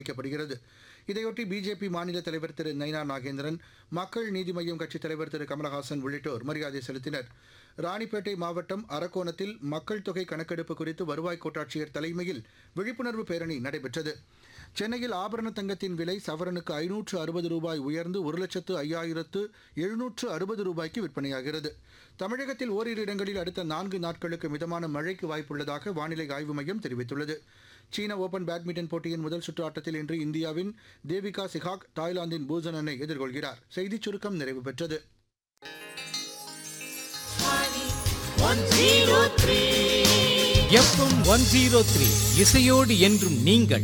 வைக்கப்படுகிறது இதையொட்டி பிஜேபி மாநில தலைவர் திரு நைனா நாகேந்திரன் மக்கள் நீதி மய்யம் கட்சித் தலைவர் திரு கமலஹாசன் உள்ளிட்டோர் மரியாதை செலுத்தினர் ராணிப்பேட்டை மாவட்டம் அரக்கோணத்தில் மக்கள் தொகை கணக்கெடுப்பு குறித்து வருவாய் கோட்டாட்சியர் தலைமையில் விழிப்புணர்வு பேரணி நடைபெற்றது சென்னையில் ஆபரண தங்கத்தின் விலை சவரனுக்கு ஐநூற்று அறுபது ரூபாய் உயர்ந்து ஒரு லட்சத்து ஐயாயிரத்து எழுநூற்று அறுபது ரூபாய்க்கு விற்பனையாகிறது தமிழகத்தில் ஓரிரு இடங்களில் அடுத்த நான்கு நாட்களுக்கு மிதமான மழைக்கு வாய்ப்புள்ளதாக வானிலை ஆய்வு மையம் தெரிவித்துள்ளது சீன ஓபன் பேட்மிண்டன் போட்டியின் முதல் சுற்று ஆட்டத்தில் இன்று இந்தியாவின் தேவிகா சிகாக் தாய்லாந்தின் பூசனனை எதிர்கொள்கிறார் செய்திச் சுருக்கம் நிறைவு பெற்றது எஃப்எம் ஒன் ஜீரோ த்ரீ இசையோடு என்றும் நீங்கள்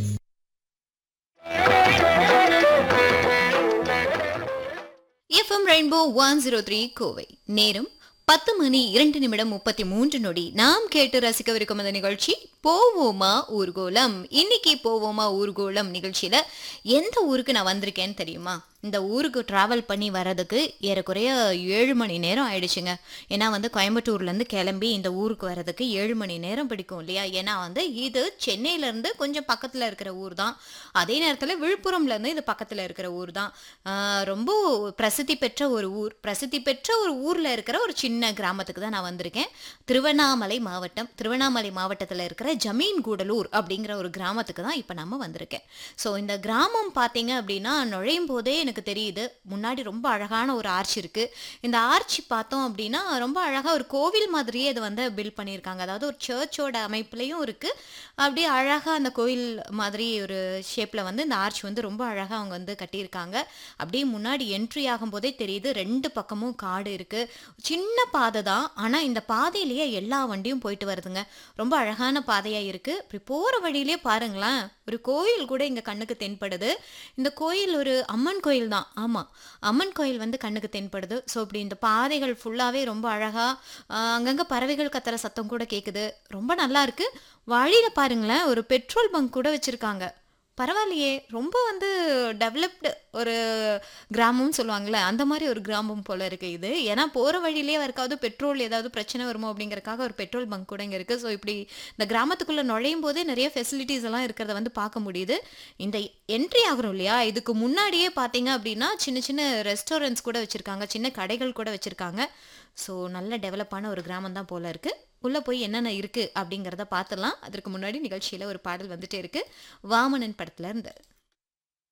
FM rainbow one zero three Kovai நேரம் பத்து மணி இரண்டு நிமிடம் முப்பத்தி மூன்று நொடி நாம் கேட்டு ரசிக்கவிருக்கும் அந்த நிகழ்ச்சி போவோமா ஊர்கோலம் இன்னைக்கு போவோமா ஊர்கோலம் நிகழ்ச்சியில எந்த ஊருக்கு நான் வந்திருக்கேன்னு தெரியுமா இந்த ஊருக்கு டிராவல் பண்ணி வர்றதுக்கு ஏறக்குறைய ஏழு மணி நேரம் ஆயிடுச்சுங்க ஏன்னா வந்து கோயம்புத்தூர்லேருந்து கிளம்பி இந்த ஊருக்கு வர்றதுக்கு ஏழு மணி நேரம் பிடிக்கும் இல்லையா ஏன்னா வந்து இது சென்னையிலேருந்து கொஞ்சம் பக்கத்தில் இருக்கிற ஊர் தான் அதே நேரத்தில் விழுப்புரம்லேருந்து இது பக்கத்தில் இருக்கிற ஊர் தான் ஆஹ் ரொம்ப பிரசித்தி பெற்ற ஒரு ஊர் பிரசித்தி பெற்ற ஒரு ஊரில் இருக்கிற ஒரு சின்ன கிராமத்துக்கு தான் நான் வந்திருக்கேன் திருவண்ணாமலை மாவட்டம் திருவண்ணாமலை மாவட்டத்தில் இருக்கிற ஜமீன் கூடலூர் அப்படிங்கிற ஒரு கிராமத்துக்கு தான் இப்போ நம்ம வந்திருக்கேன் ஸோ இந்த கிராமம் பார்த்தீங்க அப்படின்னா நுழையும் போதே எனக்கு தெரியுது முன்னாடி ரொம்ப அழகான ஒரு ஆர்ச் இருக்கு இந்த ஆர்ச் பார்த்தோம் அப்படின்னா ரொம்ப அழகா ஒரு கோவில் மாதிரியே இது வந்து பில்ட் பண்ணியிருக்காங்க அதாவது ஒரு சர்ச்சோட அமைப்புலையும் இருக்கு அப்படியே அழகா அந்த கோவில் மாதிரி ஒரு ஷேப்ல வந்து இந்த ஆர்ச் வந்து ரொம்ப அழகா அவங்க வந்து கட்டியிருக்காங்க அப்படியே முன்னாடி என்ட்ரி ஆகும்போதே தெரியுது ரெண்டு பக்கமும் காடு இருக்கு சின்ன பாதை தான் ஆனா இந்த பாதையிலேயே எல்லா வண்டியும் போயிட்டு வருதுங்க ரொம்ப அழகான பாதையா இருக்கு இப்படி போற வழியிலேயே பாருங்களேன் ஒரு கோயில் கூட இங்க கண்ணுக்கு தென்படுது இந்த கோயில் ஒரு அம்மன் கோயில் தான் ஆமா அம்மன் கோயில் வந்து கண்ணுக்கு தென்படுது ஸோ இப்படி இந்த பாதைகள் ஃபுல்லாவே ரொம்ப அழகா ஆஹ், அங்கங்க பறவைகள் கத்துற சத்தம் கூட கேக்குது ரொம்ப நல்லா இருக்கு வழியில பாருங்களேன் ஒரு பெட்ரோல் பங்க் கூட வச்சிருக்காங்க பரவாயில்லையே ரொம்ப வந்து டெவலப்டு ஒரு கிராமம்னு சொல்லுவாங்கல்ல அந்த மாதிரி ஒரு கிராமம் போல இருக்கு இது ஏன்னா போற வழியிலேயே யாருக்காவது பெட்ரோல் ஏதாவது பிரச்சனை வருமோ அப்படிங்கறக்காக ஒரு பெட்ரோல் பங்க் கூட இங்க இருக்கு ஸோ இப்படி இந்த கிராமத்துக்குள்ள நுழையும் போதே நிறைய ஃபெசிலிட்டிஸ் எல்லாம் இருக்கிறத வந்து பார்க்க முடியுது இந்த என்ட்ரி ஆகுறோம் இல்லையா இதுக்கு முன்னாடியே பார்த்தீங்க அப்படின்னா சின்ன சின்ன ரெஸ்டாரண்ட்ஸ் கூட வச்சிருக்காங்க சின்ன கடைகள் கூட வச்சிருக்காங்க ஸோ நல்ல டெவலப்பான ஒரு கிராமம் தான் போல இருக்கு உள்ள போய் என்னென்ன இருக்கு அப்படிங்கிறத பார்த்துடலாம் அதற்கு முன்னாடி நிகழ்ச்சியில ஒரு பாடல் வந்துட்டே இருக்கு வாமனன் படத்துல இருந்து